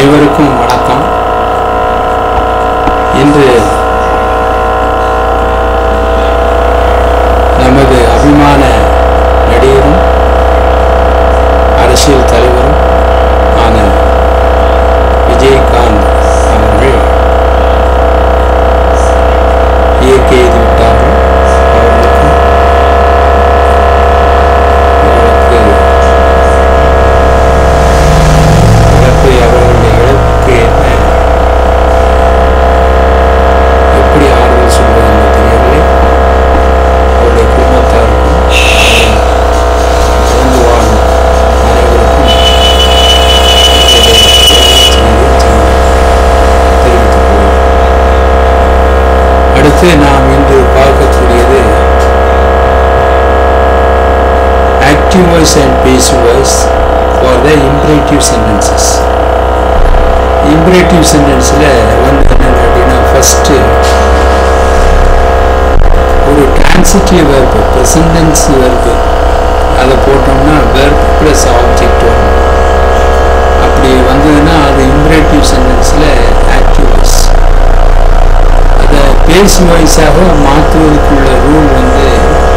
அனைவருக்கும் வணக்கம் இன்று நமது அபிமான நடிகரும் அரசியல் தலைவரும் ஆன விஜயகாந்த் அவர்கள் இயற்கை எய்து விட்டார்கள் அவர்களுக்கு அவருக்கு இழப்பு அவர்களுடைய இழப்புக்கு என்ன எப்படி ஆறுதல் சொல்வது என்று தெரியவில்லை அவருடைய குடும்பத்தாருக்கும் இறந்து வாழும் அனைவருக்கும் என்னுடைய இரங்கல் செய்தியை தெரிவித்துக் கொள்கிறேன் அடுத்து நாம் இன்று பார்க்கக்கூடியது active voice and passive voice for the imperative sentences imperative sentenceல வந்து என்னென்ன அப்படின்னா ஃபஸ்ட்டு ஒரு transitive verb present tense verb அதை போட்டோம்னா verb plus object வரும் அப்படி வந்ததுன்னா அது imperative sentenceல active voice அதை பேசும் வாய்ஸாக மாற்றுவதற்குள்ள ரூல் வந்து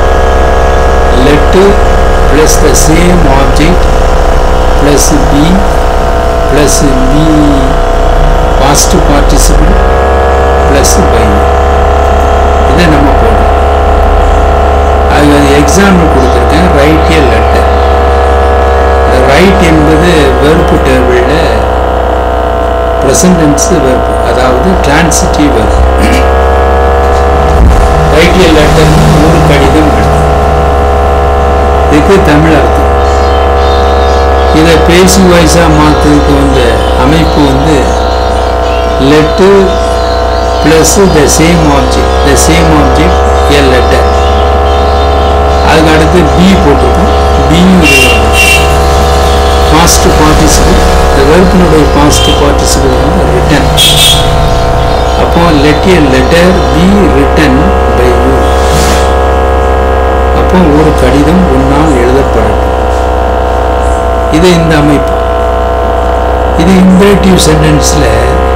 let plus the same object plus be plus be past participle plus by இதை நம்ம போடணும் அது எக்ஸாம்பிள் கொடுத்துருக்கேன் ரைட் ஏ லெட்டர் இந்த ரைட் என்பது வெறுப்பு டேபிளில் ப்ரெசன்டென்ஸ் வெறுப்பு அதாவது டிரான்சிட்டிவ் வெறுப்பு ரைட் ஏ லெட்டர் ஒரு கடிதம் எழுது இதுக்கு தமிழ் அர்த்தம் இதை பேசி வாய்ஸாக மாற்றுறதுக்கு வந்த அமைப்பு வந்து let plus the same object the same object a letter அதுக்கு அடுத்து பி போட்டிருக்கோம் பியும் பாஸ்ட் பார்ட்டிசிபிள் இந்த வெறுப்பினுடைய பாஸ்ட் பார்ட்டிசிபிள் வந்து ரிட்டன் அப்போ let a letter B written by you அப்போ ஒரு கடிதம் உன்னால் எழுதப்படட்டும் இது இந்த அமைப்பு இது இம்பரேட்டிவ் சென்டென்ஸில்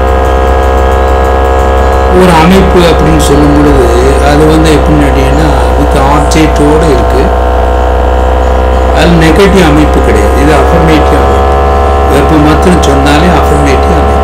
ஒரு அமைப்பு அப்படின்னு சொல்லும் பொழுது அது வந்து எப்படின்னு கேட்டீங்கன்னா வித் ஆப்ஜெக்டோடு இருக்கு அது நெகட்டிவ் அமைப்பு கிடையாது இது அஃபர்மேட்டிவ் அமைப்பு வெப்ப மாத்திரம் சொன்னாலே அஃபர்மேட்டிவ் அமைப்பு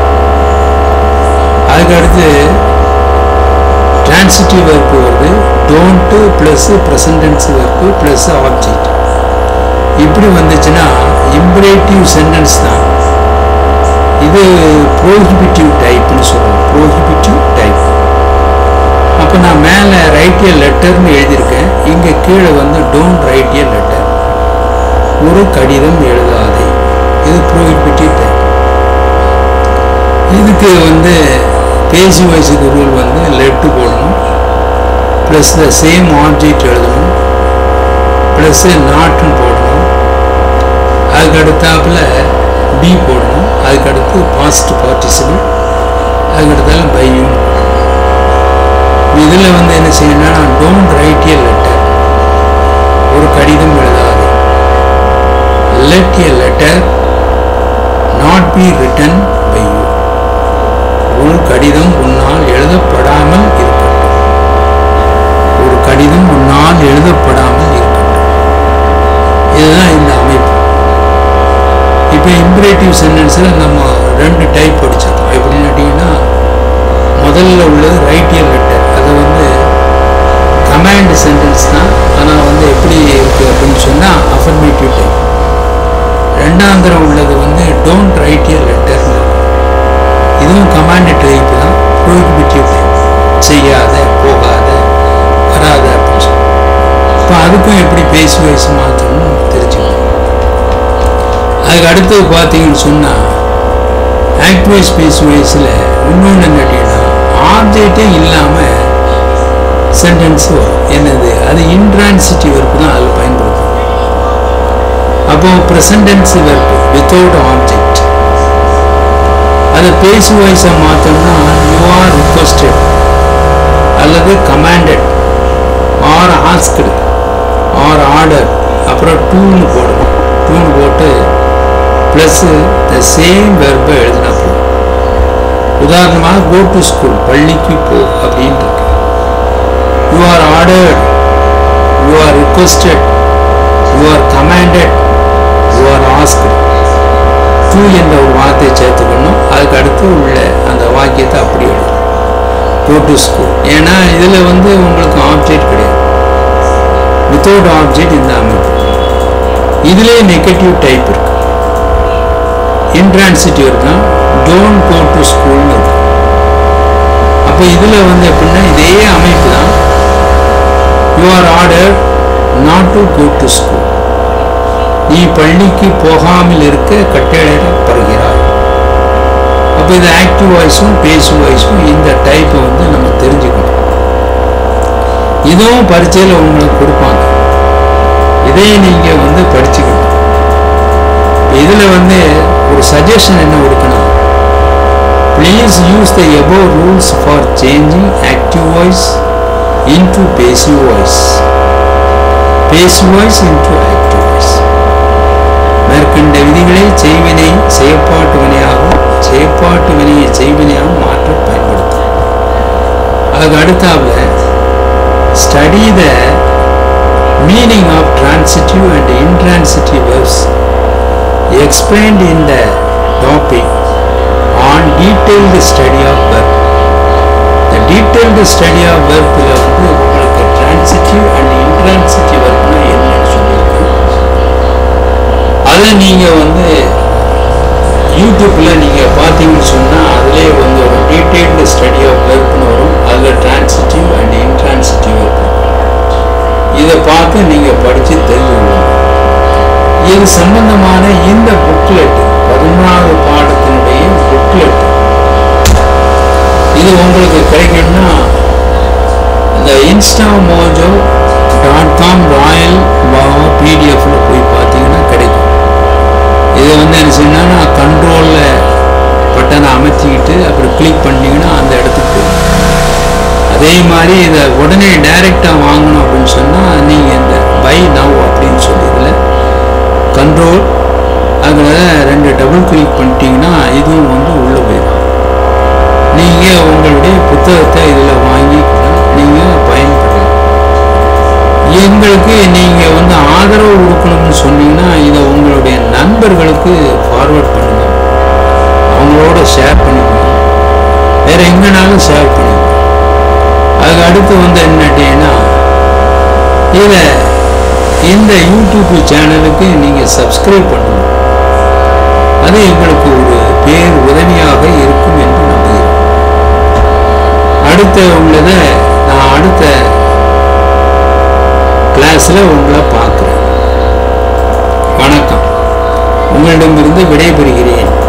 அதுக்கு அடுத்து டிரான்சிட்டிவ் வெர்ப்பு வருது don't plus present tense verb plus object இப்படி வந்துச்சுன்னா இம்பரேட்டிவ் சென்டென்ஸ் தான் இது ப்ரோஹிபிட்டிவ் டைப்னு சொல்லலாம் ப்ரோஹிபிட்டிவ் டைப் அப்போ நான் மேலே ரைட் ஏ லெட்டர்னு எழுதியிருக்கேன் இங்கே கீழே வந்து டோன்ட் ரைட் ஏ லெட்டர் ஒரு கடிதம் எழுதாதே இது ப்ரோஹிபிட்டிவ் டைப் இதுக்கு வந்து பேசி வயசுக்கு ரூல் வந்து லெட்டு போடணும் ப்ளஸ் த சேம் ஆப்ஜெக்ட் எழுதணும் ப்ளஸ் நாட்டுன்னு போடணும் அதுக்கு அடுத்தாப்புல பி போடணும் அதுக்கு அடுத்து பாஸ்ட் பார்ட்டிசிபிள் அதுக்கு அடுத்தால பையும் இதில் வந்து என்ன செய்யணும்னா டோன்ட் ரைட் ஏ லெட்டர் ஒரு கடிதம் எழுதாது let a letter not B written by you ஒரு கடிதம் உன்னால் எழுதப்படாமல் இருக்கட்டும் ஒரு கடிதம் உன்னால் எழுதப்படாமல் இருக்கட்டும் இதுதான் இந்த அமைப்பு இப்போ இம்பரேட்டிவ் சென்டென்ஸில் நம்ம ரெண்டு டைப் படிச்சிருக்கோம் எப்படின்னு கேட்டிங்கன்னா முதல்ல உள்ளது ரைட் இயர் லெட்டர் அது வந்து கமாண்ட் சென்டென்ஸ் தான் ஆனால் வந்து எப்படி இருக்குது அப்படின்னு சொன்னால் அஃபர்மேட்டிவ் டைப் ரெண்டாந்திரம் உள்ளது வந்து டோன்ட் ரைட் இயர் லெட்டர்னு இதுவும் கமாண்ட் டைப் தான் ப்ரோஹிபிட்டிவ் டைப் செய்யாத போகாத வராத அப்படின்னு சொல்லி இப்போ அதுக்கும் எப்படி பேசி வயசு மாற்றணும் தெரிஞ்சுக்கணும் அதுக்கு அடுத்தது பார்த்தீங்கன்னு சொன்னால் ஆக்டிவைஸ் பேஸ் வயசில் இன்னொன்று கேட்டீங்கன்னா ஆப்ஜெக்டே இல்லாமல் சென்டென்ஸ் வரும் என்னது அது இன்ட்ரான்சிட்டிவ் வெர்ப்பு தான் அதில் பயன்படுத்தும் அப்போ ப்ரெசன்டென்ஸ் வெர்ப்பு வித்தவுட் ஆப்ஜெக்ட் அதை பேசு வாய்ஸாக மாற்றோம்னா யூ ஆர் ரிக்வஸ்டட் அல்லது commanded or asked or order அப்புறம் டூன்னு போடணும் டூன்னு போட்டு ப்ளஸ் த சேம் வெர்பை எழுதினா போதும் உதாரணமாக கோ டு ஸ்கூல் பள்ளிக்கு போ அப்படின்னு இருக்கு you are ordered you are requested you are commanded you are ask to என்ற ஒரு வார்த்தையை சேர்த்துக்கணும் அதுக்கு அடுத்து உள்ள அந்த வாக்கியத்தை அப்படி எழுதணும் கோ டு ஸ்கூல் ஏன்னா இதில் வந்து உங்களுக்கு ஆப்ஜெக்ட் கிடையாது வித்தவுட் ஆப்ஜெக்ட் இந்த அமைப்பு இதுலேயே நெகட்டிவ் டைப் இருக்கு இன்ட்ரான்சிட்டிவ் இருக்குன்னா டோன்ட் கோ டு ஸ்கூல்னு இருக்கு அப்போ இதில் வந்து எப்படின்னா இதே அமைப்பு தான் you are order not to go to school நீ பள்ளிக்கு போகாமல் இருக்க கட்டளையிடப்படுகிறாய் அப்போ இது ஆக்டிவ் வாய்ஸும் பேசிவ் வாய்ஸும் இந்த டைப்பை வந்து நம்ம தெரிஞ்சுக்கணும் இதுவும் பரீட்சையில் உங்களுக்கு கொடுப்பாங்க இதையும் நீங்கள் வந்து படிச்சுக்கணும் இதில் வந்து ஒரு சஜஷன் என்ன கொடுக்கணும் please use the above rules for changing active voice into passive voice passive voice into active voice மேற்கண்ட விதிகளை செய்வினை செயற்பாட்டு வினையாகவும் செயற்பாட்டு வினையை செய்வினையாகவும் மாற்ற பயன்படுத்தும் அதுக்கு அடுத்தாப்புல study the meaning of transitive and intransitive verbs explained in the topic on detailed study of verb. The detailed study of verb ல வந்து உங்களுக்கு transitive and intransitive verbனா என்னன்னு சொல்லியிருக்கேன் அதை நீங்கள் வந்து யூடியூப்பில் நீங்கள் பார்த்தீங்கன்னு சொன்னால் அதிலே வந்து ஒரு டீட்டெயில்டு ஸ்டடி ஆஃப் வெர்ப்னு வரும் அதில் டிரான்சிட்டிவ் அண்ட் இன்ட்ரான்சிட்டிவ் இருக்கும் இதை பார்த்து நீங்கள் படித்து தெரிஞ்சுக்கணும் இது சம்பந்தமான இந்த புக்லெட் பதினொன்றாவது பாடத்தினுடைய புக்லெட் இது உங்களுக்கு கிடைக்கணும்னா இந்த Instamojo dot com royal Bava பிடிஎஃப்ல போய் பார்த்தீங்கன்னா கிடைக்கும் இது வந்து என்ன செய்யணும்னா கண்ட்ரோலில் பட்டனை அமைச்சிக்கிட்டு அப்புறம் கிளிக் பண்ணிங்கன்னா அந்த இடத்துக்கு போகும் அதே மாதிரி இதை உடனே டைரெக்டாக வாங்கணும் அப்படின்னு சொன்னால் நீங்கள் இந்த பை நவ் அப்படின்னு சொல்லி இதில் கண்ட்ரோல் அதில் ரெண்டு டபுள் கிளிக் பண்ணிட்டீங்கன்னா இதுவும் வந்து உள்ளே போயிடும் நீங்கள் உங்களுடைய புத்தகத்தை இதில் வாங்கி நீங்கள் பயன்படலாம் எங்களுக்கு நீங்கள் வந்து ஆதரவு கொடுக்கணும்னு சொன்னீங்கன்னா இதை உங்களுடைய நண்பர்களுக்கு ஃபார்வர்ட் பண்ணுங்க அவங்களோட ஷேர் பண்ணிக்கணும் வேற எங்கனாலும் ஷேர் பண்ணிக்கணும் அதுக்கு அடுத்து வந்து என்னட்டீங்கன்னா இதை இந்த யூடியூப் சேனலுக்கு நீங்கள் சப்ஸ்கிரைப் பண்ணணும் அது எங்களுக்கு ஒரு பேர் உதவியாக இருக்கும் என்று நம்புகிறேன் அடுத்த உங்களதை நான் அடுத்த கிளாஸில் உங்களை பார்க்குறேன் வணக்கம் உங்களிடமிருந்து விடைபெறுகிறேன்